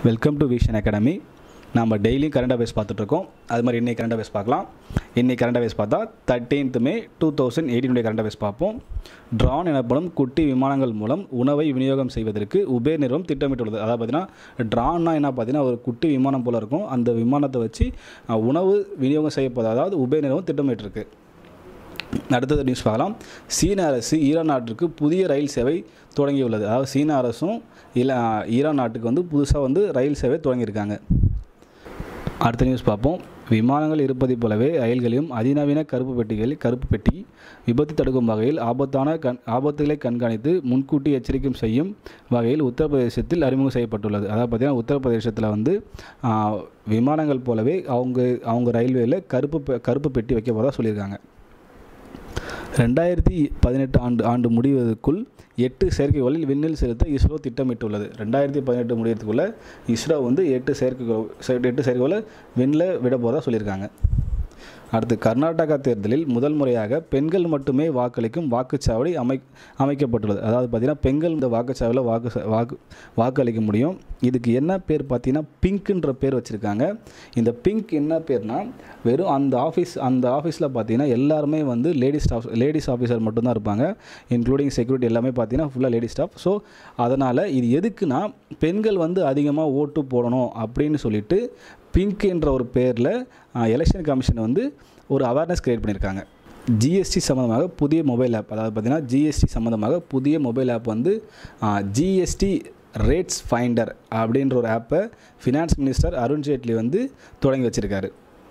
welcome to vision academy நம்ம டெய்லியும் current affairs பார்த்துட்ருக்கோம் அது மாதிரி இன்னைக்கு கரண்ட் அஃபேர்ஸ் பார்க்கலாம் இன்னைக்கு கரண்ட் அஃபேர்ஸ் பார்த்தா தேர்ட்டீன்த் மே டூ தௌசண்ட் எயிட்டீனுடைய கரண்ட் அஃபேர்ஸ் பார்ப்போம் ட்ரான் எனப்படும் குட்டி விமானங்கள் மூலம் உணவை விநியோகம் செய்வதற்கு உபேர் நிறுவனம் திட்டமிட்டுள்ளது அதாவது பார்த்தீங்கன்னா ட்ரான்னா என்ன பார்த்தீங்கன்னா ஒரு குட்டி விமானம் போல் இருக்கும் அந்த விமானத்தை வச்சு அஹ், உணவு விநியோகம் செய்யப்போது அதாவது உபேர் நிறுவனம் திட்டமிட்டிருக்கு அடுத்தது நியூஸ் பார்க்கலாம் சீன அரசு ஈரான் நாட்டிற்கு புதிய ரயில் சேவை தொடங்கியுள்ளது அதாவது சீன அரசும் இல்லை ஈரான் நாட்டுக்கு வந்து புதுசாக வந்து ரயில் சேவை தொடங்கியிருக்காங்க அடுத்த நியூஸ் பார்ப்போம் விமானங்கள் இருப்பதைப் போலவே ரயில்களையும் அதிநவீன கருப்பு பெட்டிகளில் கருப்பு பெட்டி விபத்து தடுக்கும் வகையில் ஆபத்தான கண் ஆபத்துகளை கண்காணித்து முன்கூட்டி எச்சரிக்கை செய்யும் வகையில் உத்தரப்பிரதேசத்தில் அறிமுகம் செய்யப்பட்டுள்ளது அதாவது பார்த்தீங்கன்னா உத்தரப்பிரதேசத்தில் வந்து ஆ, விமானங்கள் போலவே அவங்க அவங்க ரயில்வேயில் கருப்பு பெ- கருப்பு பெட்டி வைக்க போகிறதா சொல்லியிருக்காங்க ரெண்டாயிரத்தி பதினெட்டு ஆண்டு ஆண்டு முடிவதற்குள் எட்டு செயற்கைகளில் விண்ணில் செலுத்த இஸ்ரோ திட்டமிட்டுள்ளது ரெண்டாயிரத்தி பதினெட்டு முடியறதுக்குள்ளே இஸ்ரோ வந்து எட்டு செயற்கைக்கோள் செ- எட்டு செயற்கைகளை விண்ணில் விட போகிறதா சொல்லியிருக்காங்க அடுத்து கர்நாடகா தேர்தலில் முதல் முறையாக பெண்கள் மட்டுமே வாக்களிக்கும் வாக்குச்சாவடி அமை அமைக்கப்பட்டுள்ளது அதாவது பார்த்திங்கன்னா பெண்கள் இந்த வாக்குச்சாவடியில் வாக்கு ச- வாக்கு வாக்களிக்க முடியும் இதுக்கு என்ன பேர் பார்த்தீங்கன்னா பிங்க்ன்ற பேர் வச்சுருக்காங்க இந்த பிங்க் என்ன பேர்னா வெறும் அந்த ஆஃபீஸ் அந்த ஆஃபீஸில் பார்த்தீங்கன்னா எல்லாருமே வந்து லேடிஸ் ஸ்டாஃப் லேடிஸ் ஆஃபீஸர் மட்டும்தான் இருப்பாங்க இன்க்ளூடிங் செக்யூரிட்டி எல்லாமே பார்த்தீங்கன்னா ஃபுல்லாக லேடிஸ் ஸ்டாஃப் ஸோ அதனால் இது எதுக்குன்னா பெண்கள் வந்து அதிகமாக ஓட்டு போடணும் அப்படின்னு சொல்லிட்டு பிங்க் என்ற ஒரு பேரில் எலெக்ஷன் கமிஷன் வந்து ஒரு அவேர்னஸ் கிரியேட் பண்ணியிருக்காங்க ஜிஎஸ்டி சம்மந்தமாக புதிய மொபைல் ஆப் அதாவது பார்த்திங்கன்னா ஜிஎஸ்டி சம்மந்தமாக புதிய மொபைல் ஆப் வந்து ஜிஎஸ்டி ரேட்ஸ் ஃபைண்டர் அப்படின்ற ஒரு ஆப்பை ஃபினான்ஸ் மினிஸ்டர் அருண் ஜேட்லி வந்து தொடங்கி வச்சுருக்காரு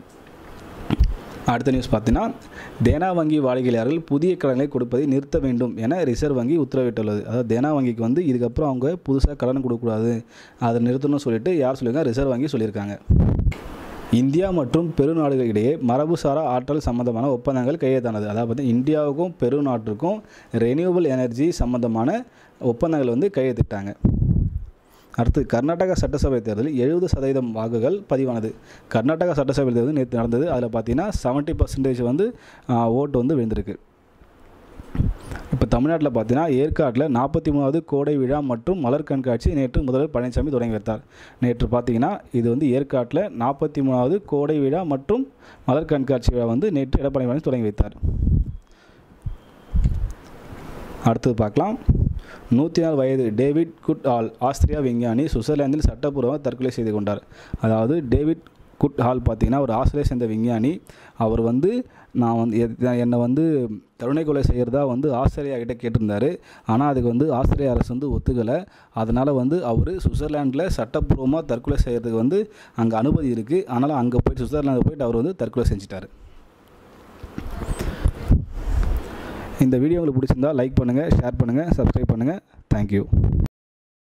அடுத்த நியூஸ் பார்த்தீங்கன்னா தேனா வங்கி வாடிக்கையாளர்கள் புதிய கடனை கொடுப்பதை நிறுத்த வேண்டும் என ரிசர்வ் வங்கி உத்தரவிட்டுள்ளது அதாவது தேனா வங்கிக்கு வந்து இதுக்கப்புறம் அவங்க புதுசாக கடன் கொடுக்கக்கூடாது அதை நிறுத்தணும்னு சொல்லிட்டு யார் சொல்லியிருக்காங்க ரிசர்வ் வங்கி சொல்லியிருக்காங்க இந்தியா மற்றும் பெருநாடுகளிடையே மரபுசாரா ஆற்றல் சம்பந்தமான ஒப்பந்தங்கள் கையெழுத்தானது அதாவது பார்த்தீங்கன்னா இந்தியாவுக்கும் பெருநாட்டிற்கும் ரெனியூவபிள் எனர்ஜி சம்பந்தமான ஒப்பந்தங்கள் வந்து கையெழுத்திட்டாங்க அடுத்து கர்நாடகா சட்டசபை தேர்தலில் எழுபது சதவீதம் வாக்குகள் பதிவானது கர்நாடகா சட்டசபை தேர்தல் நேற்று நடந்தது அதில் பார்த்தீங்கன்னா செவன்ட்டி பர்சன்டேஜ் வந்து ஓட்டு வந்து விழுந்திருக்கு இப்போ தமிழ்நாட்டில் பார்த்தீங்கன்னா ஏற்காட்டில் நாற்பத்தி மூணாவது கோடை விழா மற்றும் மலர் கண்காட்சி நேற்று முதல்வர் பழனிசாமி தொடங்கி வைத்தார் நேற்று பார்த்தீங்கன்னா இது வந்து ஏற்காட்டில் நாற்பத்தி மூணாவது கோடை விழா மற்றும் மலர் கண்காட்சி விழா வந்து நேற்று எடப்பாடி பழனிசாமி தொடங்கி வைத்தார் அடுத்தது பார்க்கலாம் நூற்றி நாலு வயது டேவிட் குட் ஆல் ஆஸ்திரியா விஞ்ஞானி சுவிட்சர்லாந்தில் சட்டப்பூர்வமாக தற்கொலை செய்து கொண்டார் அதாவது டேவிட் குட் ஹால் பார்த்தீங்கன்னா ஒரு ஆஸ்திரேலியா சேர்ந்த விஞ்ஞானி அவர் வந்து நான் வந்து எத்- என்னை வந்து தருணை கொலை செய்கிறதா வந்து ஆஸ்திரேலியா கிட்ட கேட்டிருந்தாரு ஆனால் அதுக்கு வந்து ஆஸ்திரேலியா அரசு வந்து ஒத்துக்கலை அதனால் வந்து அவர் சுவிட்சர்லாண்டில் சட்டப்பூர்வமாக தற்கொலை செய்கிறதுக்கு வந்து அங்கே அனுமதி இருக்குது அதனால் அங்கே போயிட்டு சுவிட்சர்லாந்து போயிட்டு அவர் வந்து தற்கொலை செஞ்சிட்டார் இந்த வீடியோ உங்களுக்கு பிடிச்சிருந்தா லைக் பண்ணுங்கள் ஷேர் பண்ணுங்கள் சப்ஸ்கிரைப் பண்ணுங்கள் தேங்க்யூ